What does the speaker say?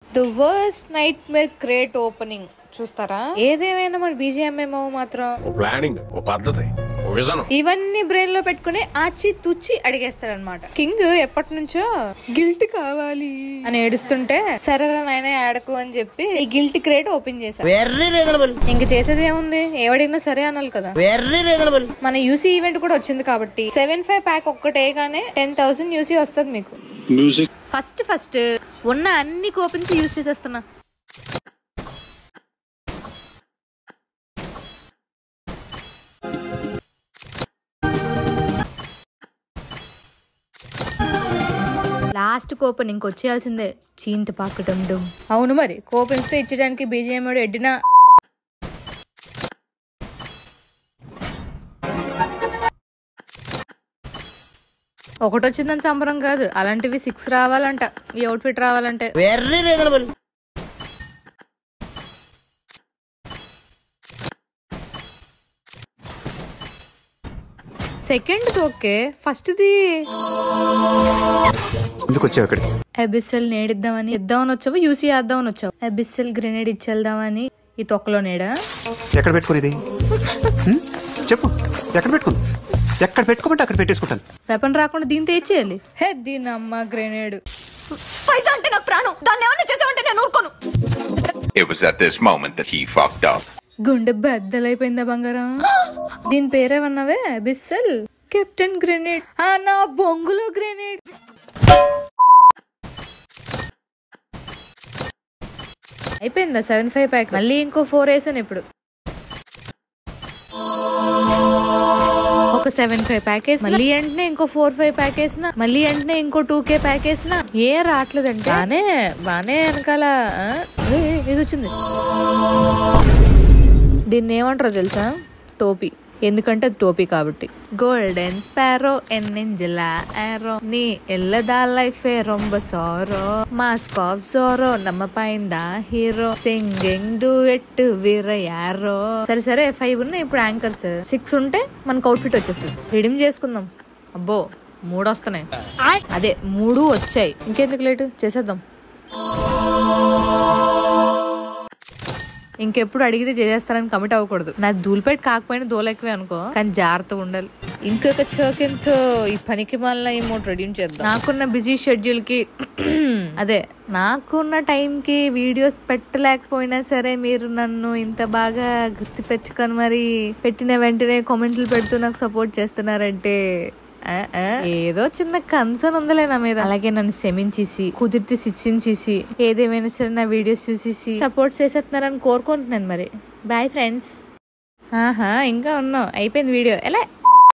The worst nightmare crate opening చూస్తారా ఏదేమైనా మన బీజిఎంఏమో మాత్రం ఓ ప్లానింగ్ ఓ పద్ధతి ఓ విజనం ఇవన్నీ బ్రెయిన్ లో పెట్టుకుని ఆచి తుచ్చి అడిగేస్తాడనమాట కింగ్ ఎప్పటి నుంచో గిల్ట్ కావాలి అని ఏడుస్తుంటే సరేరా నాయన ఆడకు అని చెప్పి ఈ గిల్ట్ క్రేట్ ఓపెన్ చేశారు వెర్రీ రీజనబుల్ ఇంక చేసేది ఏముంది ఎవడైనా సరే అనాలి కదా వెర్రీ రీజనబుల్ మన యూసీ ఈవెంట్ కూడా వచ్చింది కాబట్టి సెవెన్ ఫైవ్ ప్యాక్ ఒక్కటేగానే టెన్ థౌసండ్ యూసీ వస్తుంది మీకు ఫస్ట్ ఫస్ట్ ఉన్న అన్ని కూపన్స్ యూస్ చేసేస్తున్నా లాస్ట్ కూపన్ ఇంకొచ్చేయాల్సిందే చీంత పాకటం డుమ్ అవును మరి కూపన్స్ తో ఇచ్చడానికి బీజేఎం ఎడ్డినా ఒకటి వచ్చిందని సంబరం కాదు అలాంటివి సిక్స్ రావాలంట ఈ అవుట్ఫిట్ రావాలంటే very reasonable second okay first ది ఎందుకు వచ్చావు ఇక్కడికి అబిస్సెల్ నేడిద్దామని ఇద్దామని వచ్చావు యూసీ చేద్దామని వచ్చావు అబిస్సెల్ గ్రెనేడ్ ఇచ్చేద్దామని ఈ తొక్కలో నేడా ఎక్కడ పెట్టుకునేది హ్మ్? చెప్పు ఎక్కడ పెట్టుకుని ఎక్కడ పెట్టుకోమంటే అక్కడ పెట్టేసుకుంటాను వెపన్ రాకుండా దీంతో ఏం చేయాలి హే దీనమ్మ గ్రెనేడ్ పైసా అంటే నాకు ప్రాణం దాన్ని ఏమన్నా చేసావంటే నేను ఊరుకోను It was at this moment that he fucked up. గుండె బద్దలైపోయిందా బంగారం దీని పేరేమన్నావే అబిస్సెల్ కెప్టెన్ గ్రెనేడ్ ఆ నా బొంగులో గ్రెనేడ్ అయిపోయిందా సెవెన్ ఫైవ్ ప్యాక్ మళ్ళీ ఇంకో ఫోర్ వేసాను ఇప్పుడు ఒక సెవెన్ ఫైవ్ ప్యాకేజ్ మళ్ళీ వెంటనే ఇంకో ఫోర్ ఫైవ్ ప్యాకేజ్ మళ్ళీ వెంటనే ఇంకో టూ కే ప్యాకేజ్ ఏ రావట్లేదంటే బానే బానే వెనకాల ఆ? ఏ, ఏ, ఇది వచ్చింది దీన్ని ఏమంటారో తెలుసా టోపీ ఎందుకంటే అది టోపీ కాబట్టి గోల్డెన్ స్పారో ఎన్నెంజిలా ఆరో నీ ఎల్లదా లైఫ్ రొంబ సారో మాస్క్ ఆఫ్ సోరో నమ్మ పైందా హీరో సింగింగ్ డూ ఎట్ వీర యారో సరే సరే ఫైవ్ ఉన్నాయి ఇప్పుడు యాంకర్స్ సిక్స్ ఉంటే మనకు అవుట్ఫిట్ వచ్చేస్తుంది రిడీమ్ చేసుకుందాం అబ్బో మూడు వస్తున్నాయి అదే మూడు వచ్చాయి ఇంకెందుకు లేటు చేసేద్దాం ఇంకెప్పుడు అడిగితే చేసేస్తారని కమిట్ అవ్వకూడదు నాకు దూలిపెట్టి కాకపోయినా దూలెక్కువే అనుకో కానీ జాగ్రత్తగా ఉండాలి ఇంకొక చోకెంతో ఈ పనికి మళ్ళీ ఇమోట్ రెడీ చేద్దాం నాకున్న బిజీ షెడ్యూల్ కి అదే నాకున్న టైం కి వీడియోస్ పెట్టలేకపోయినా సరే మీరు నన్ను ఇంత బాగా గుర్తు పెట్టుకొని మరి పెట్టిన వెంటనే కామెంట్లు పెడుతూ నాకు సపోర్ట్ చేస్తున్నారంటే ఆ, ఆ, ఏదో చిన్న కన్సర్న్ ఉందిలే నా మీద అలాగే నన్ను క్షమించేసి కుదిరితే శిక్షించేసి ఏదేమైనా సరే నా వీడియోస్ చూసేసి సపోర్ట్ చేసేస్తున్నారని కోరుకుంటున్నాను మరి బాయ్ ఫ్రెండ్స్ ఆహా ఇంకా ఉన్నావు అయిపోయింది వీడియో ఎలా